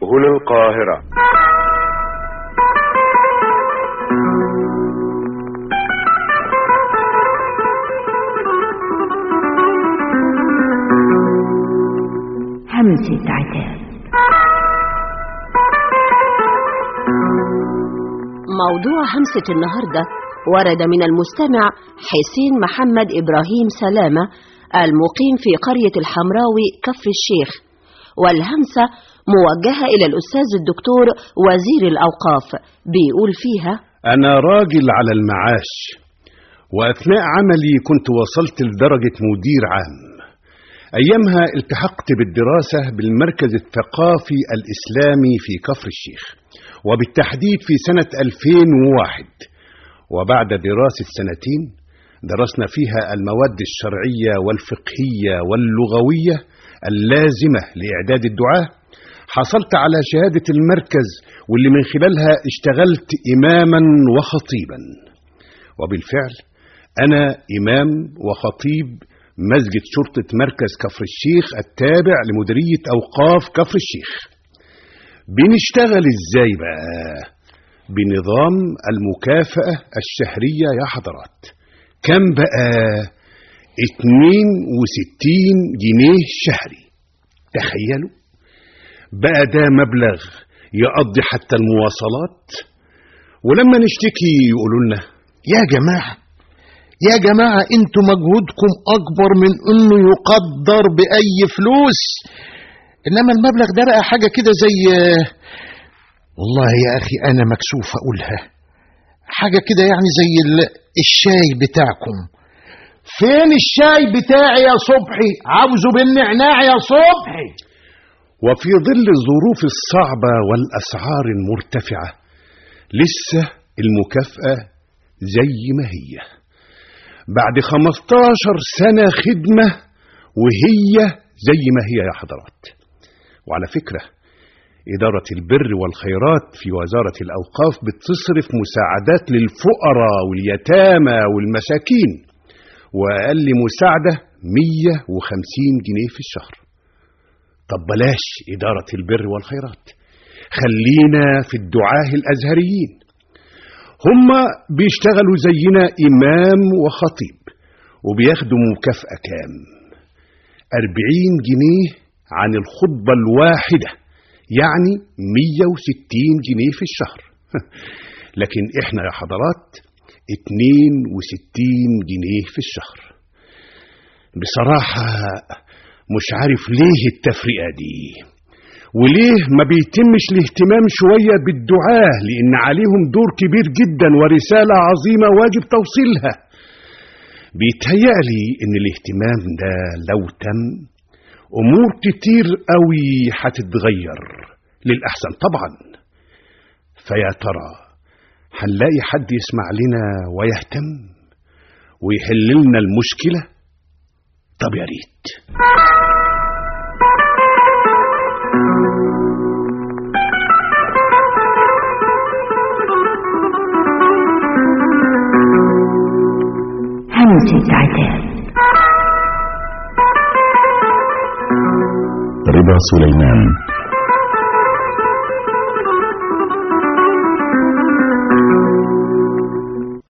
هنا القاهرة همسة عتاب موضوع همسة النهاردة ورد من المستمع حسين محمد إبراهيم سلامة المقيم في قرية الحمراوي كف الشيخ والهمسة موجهة إلى الأستاذ الدكتور وزير الأوقاف بيقول فيها أنا راجل على المعاش وأثناء عملي كنت وصلت لدرجة مدير عام أيامها التحقت بالدراسة بالمركز الثقافي الإسلامي في كفر الشيخ وبالتحديد في سنة 2001 وبعد دراسة سنتين درسنا فيها المواد الشرعية والفقهية واللغوية اللازمة لإعداد الدعاة حصلت على شهادة المركز واللي من خلالها اشتغلت إماما وخطيبا وبالفعل أنا إمام وخطيب مسجد شرطة مركز كفر الشيخ التابع لمديرية أوقاف كفر الشيخ بنشتغل إزاي بقى بنظام المكافأة الشهرية يا حضرات كم بقى 62 جنيه شهري تخيلوا بقى ده مبلغ يقضي حتى المواصلات ولما نشتكي يقولوا لنا يا جماعة يا جماعة انتوا مجهودكم اكبر من انه يقدر باي فلوس انما المبلغ ده بقى حاجة كده زي والله يا اخي انا مكسوف اقولها حاجة كده يعني زي ال- الشاي بتاعكم فين الشاي بتاعي يا صبحي عاوزه بالنعناع يا صبحي وفي ظل الظروف الصعبة والأسعار المرتفعة لسه المكافأة زي ما هي بعد 15 سنة خدمة وهي زي ما هي يا حضرات وعلى فكرة إدارة البر والخيرات في وزارة الأوقاف بتصرف مساعدات للفقراء واليتامى والمساكين وأقل مساعدة 150 جنيه في الشهر طب بلاش إدارة البر والخيرات خلينا في الدعاه الأزهريين هم بيشتغلوا زينا إمام وخطيب وبياخدوا مكافأة كام أربعين جنيه عن الخطبة الواحدة يعني مية وستين جنيه في الشهر لكن إحنا يا حضرات اتنين وستين جنيه في الشهر بصراحة مش عارف ليه التفرقة دي وليه ما بيتمش الاهتمام شوية بالدعاة لأن عليهم دور كبير جدا ورسالة عظيمة واجب توصيلها بيتهيألي إن الاهتمام ده لو تم أمور كتير قوي هتتغير للأحسن طبعا فيا ترى هنلاقي حد يسمع لنا ويهتم ويحل لنا المشكلة طب يا ريت همسة عتاب رضا سليمان